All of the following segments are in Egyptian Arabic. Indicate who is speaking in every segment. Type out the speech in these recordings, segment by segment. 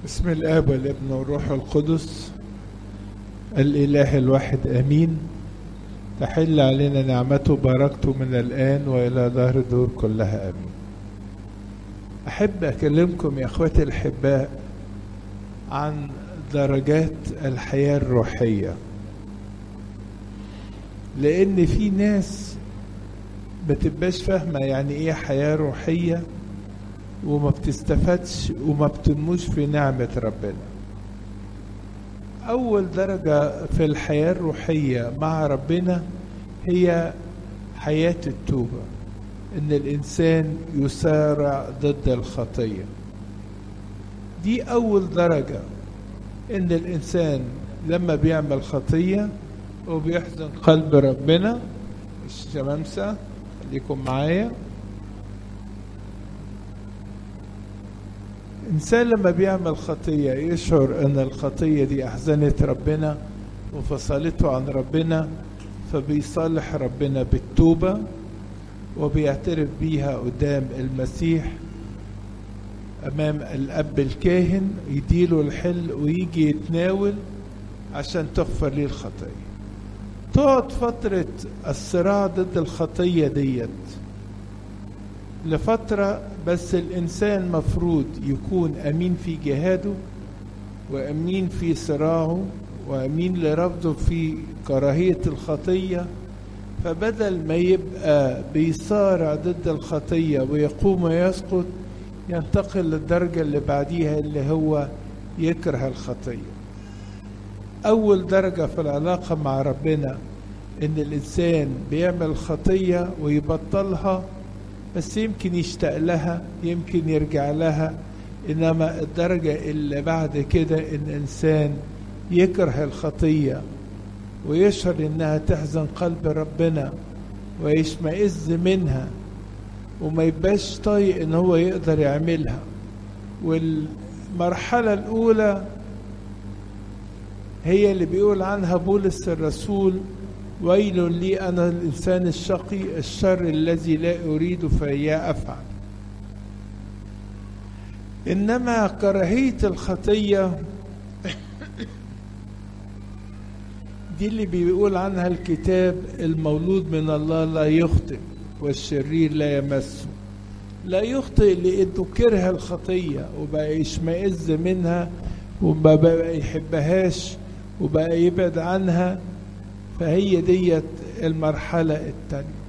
Speaker 1: بسم الاب والابن والروح القدس الاله الواحد امين تحل علينا نعمته بركته من الان والى ظهر الدور كلها امين احب اكلمكم يا اخواتي الاحباء عن درجات الحياه الروحيه لان في ناس بتبقاش فاهمه يعني ايه حياه روحيه وما بتستفادش وما بتنموش في نعمة ربنا أول درجة في الحياة الروحية مع ربنا هي حياة التوبة إن الإنسان يسارع ضد الخطية دي أول درجة إن الإنسان لما بيعمل خطية وبيحزن قلب ربنا الشمامسة خليكم معايا الإنسان لما بيعمل خطية يشعر أن الخطية دي أحزنت ربنا وفصلته عن ربنا فبيصالح ربنا بالتوبة وبيعترف بيها قدام المسيح أمام الأب الكاهن يديله الحل ويجي يتناول عشان تغفر ليه الخطية تقعد فترة الصراع ضد الخطية ديت لفترة بس الإنسان مفروض يكون أمين في جهاده وأمين في صراعه وأمين لرفضه في كراهية الخطية فبدل ما يبقى بيصارع ضد الخطية ويقوم ويسقط ينتقل للدرجة اللي بعديها اللي هو يكره الخطية أول درجة في العلاقة مع ربنا إن الإنسان بيعمل خطية ويبطلها بس يمكن يشتاق لها يمكن يرجع لها انما الدرجة اللي بعد كده ان انسان يكره الخطية ويشعر انها تحزن قلب ربنا ويشمئز منها وما يبقاش طايق ان هو يقدر يعملها والمرحلة الاولى هي اللي بيقول عنها بولس الرسول ويل لي أنا الإنسان الشقي الشر الذي لا أريد فإياه أفعل إنما كراهية الخطية دي اللي بيقول عنها الكتاب المولود من الله لا يخطئ والشرير لا يمسه لا يخطئ لأنه كره الخطية وبقى يشمئز منها وبقى يحبهاش وبقى يبعد عنها فهي ديت المرحلة الثانية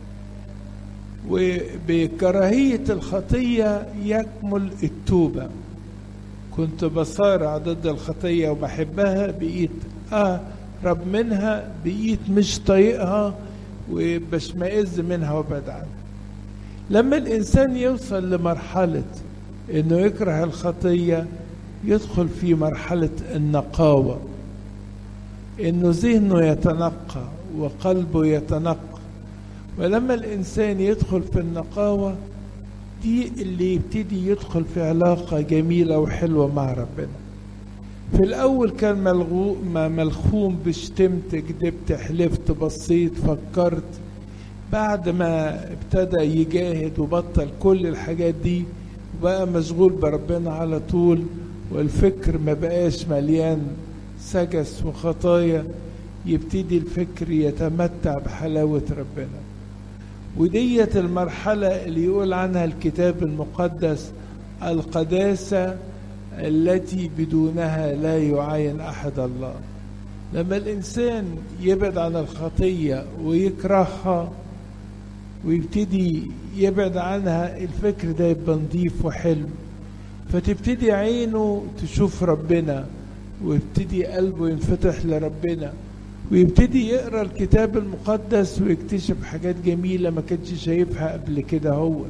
Speaker 1: وبكراهية الخطية يكمل التوبة كنت بصارع ضد الخطية وبحبها بقيت اه رب منها بقيت مش طايقها وبشمئز منها وابعد عنها لما الإنسان يوصل لمرحلة إنه يكره الخطية يدخل في مرحلة النقاوة انه ذهنه يتنقى وقلبه يتنقى ولما الانسان يدخل في النقاوه دي اللي يبتدي يدخل في علاقه جميله وحلوه مع ربنا في الاول كان ملغو ملخوم بشتمت كدبت حلفت بصيت فكرت بعد ما ابتدى يجاهد وبطل كل الحاجات دي وبقى مشغول بربنا على طول والفكر ما بقاش مليان سجس وخطايا يبتدي الفكر يتمتع بحلاوة ربنا وديت المرحلة اللي يقول عنها الكتاب المقدس القداسة التي بدونها لا يعاين أحد الله لما الإنسان يبعد عن الخطية ويكرهها ويبتدي يبعد عنها الفكر ده يبقى نضيف وحلو فتبتدي عينه تشوف ربنا ويبتدي قلبه ينفتح لربنا ويبتدي يقرا الكتاب المقدس ويكتشف حاجات جميله ما كانش شايفها قبل كده هو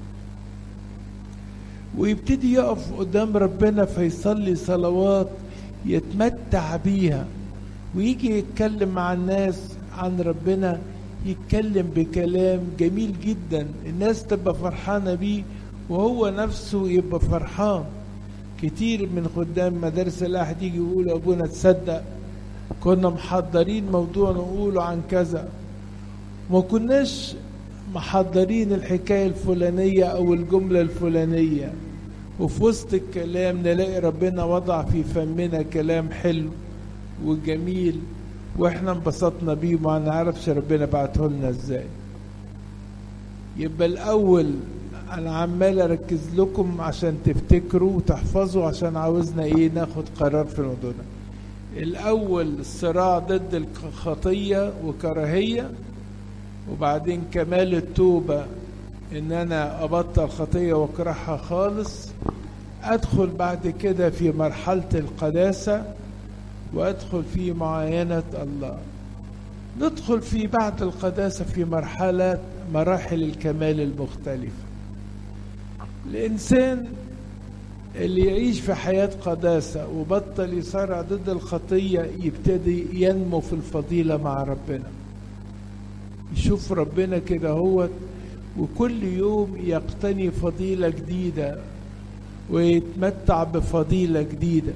Speaker 1: ويبتدي يقف قدام ربنا فيصلي صلوات يتمتع بيها ويجي يتكلم مع الناس عن ربنا يتكلم بكلام جميل جدا الناس تبقى فرحانه بيه وهو نفسه يبقى فرحان كتير من خدام مدارس الاحد يجي يقولوا ابونا تصدق كنا محضرين موضوع نقوله عن كذا ما كناش محضرين الحكايه الفلانيه او الجمله الفلانيه وفي وسط الكلام نلاقي ربنا وضع في فمنا كلام حلو وجميل واحنا انبسطنا بيه وما نعرفش ربنا بعته لنا ازاي يبقى الاول انا عمال اركز لكم عشان تفتكروا وتحفظوا عشان عاوزنا ايه ناخد قرار في الموضوع ده الاول الصراع ضد الخطيه وكراهيه وبعدين كمال التوبه ان انا ابطل خطيه واكرهها خالص ادخل بعد كده في مرحله القداسه وادخل في معاينه الله ندخل في بعد القداسه في مرحله مراحل الكمال المختلفه الانسان اللي يعيش في حياه قداسه وبطل يصارع ضد الخطيه يبتدي ينمو في الفضيله مع ربنا يشوف ربنا كده هو وكل يوم يقتني فضيله جديده ويتمتع بفضيله جديده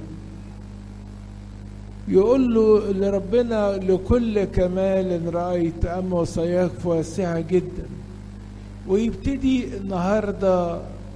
Speaker 1: يقول له لربنا لكل كمال رأيت أما وصاياك واسعة جدا ويبتدي النهاردة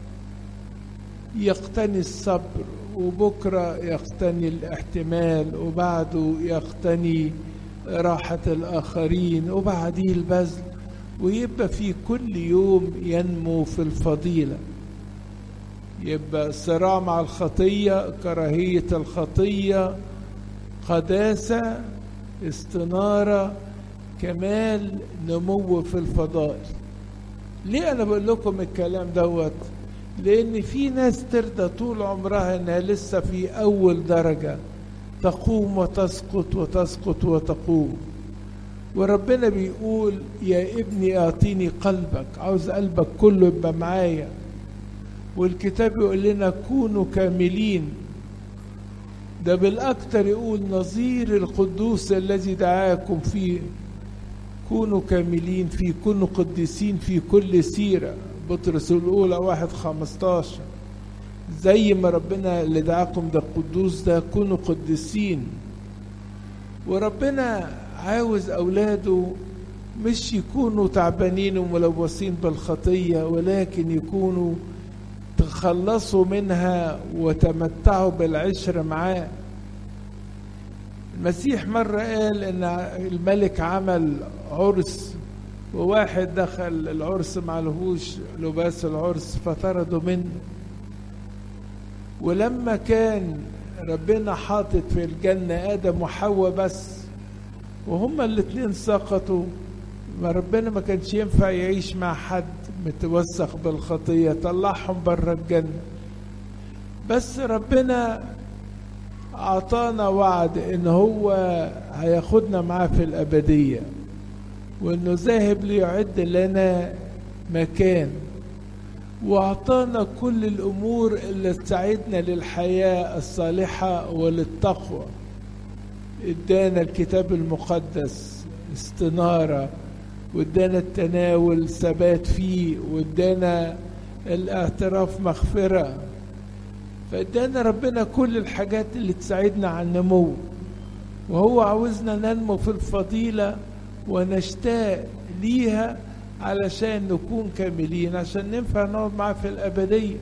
Speaker 1: يقتني الصبر وبكرة يقتني الاحتمال وبعده يقتني راحة الآخرين وبعديه البذل ويبقى في كل يوم ينمو في الفضيلة يبقى صراع مع الخطية كراهية الخطية قداسة استنارة كمال نمو في الفضائل ليه أنا بقول لكم الكلام دوت لأن في ناس ترضى طول عمرها إنها لسه في أول درجة تقوم وتسقط وتسقط وتقوم وربنا بيقول يا ابني اعطيني قلبك عاوز قلبك كله يبقى معايا والكتاب يقول لنا كونوا كاملين ده بالأكثر يقول نظير القدوس الذي دعاكم فيه كونوا كاملين فيه كونوا قديسين في كل سيرة بطرس الأولى واحد خمستاشر زي ما ربنا اللي دعاكم ده قدوس ده كونوا قديسين وربنا عاوز أولاده مش يكونوا تعبانين وملوثين بالخطية ولكن يكونوا تخلصوا منها وتمتعوا بالعشرة معاه المسيح مرة قال إن الملك عمل عرس وواحد دخل العرس معلهوش لباس العرس فطردوا منه ولما كان ربنا حاطط في الجنة آدم وحواء بس وهما الاتنين سقطوا ما ربنا ما كانش ينفع يعيش مع حد متوسخ بالخطية طلعهم بره الجنة بس ربنا أعطانا وعد إن هو هياخدنا معاه في الأبدية وإنه ذاهب ليعد لنا مكان وأعطانا كل الأمور اللي تساعدنا للحياة الصالحة وللتقوى ادانا الكتاب المقدس استنارة وادانا التناول ثبات فيه وادانا الاعتراف مغفرة فادانا ربنا كل الحاجات اللي تساعدنا على النمو وهو عاوزنا ننمو في الفضيلة ونشتاق ليها علشان نكون كاملين عشان ننفع نقعد معاه في الأبدية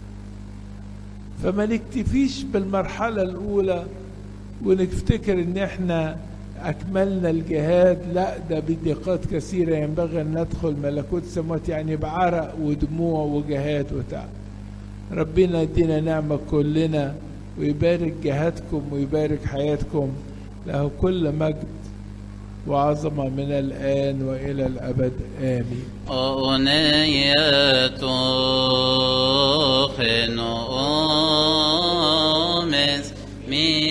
Speaker 1: فما نكتفيش بالمرحلة الأولى ونفتكر ان احنا اكملنا الجهاد لا ده بدقات كثيره ينبغي ان ندخل ملكوت السماوات يعني بعرق ودموع وجهاد وتعب ربنا يدينا نعمه كلنا ويبارك جهادكم ويبارك حياتكم له كل مجد وعظمة من الآن وإلى الأبد آمين
Speaker 2: أغنية خنومس من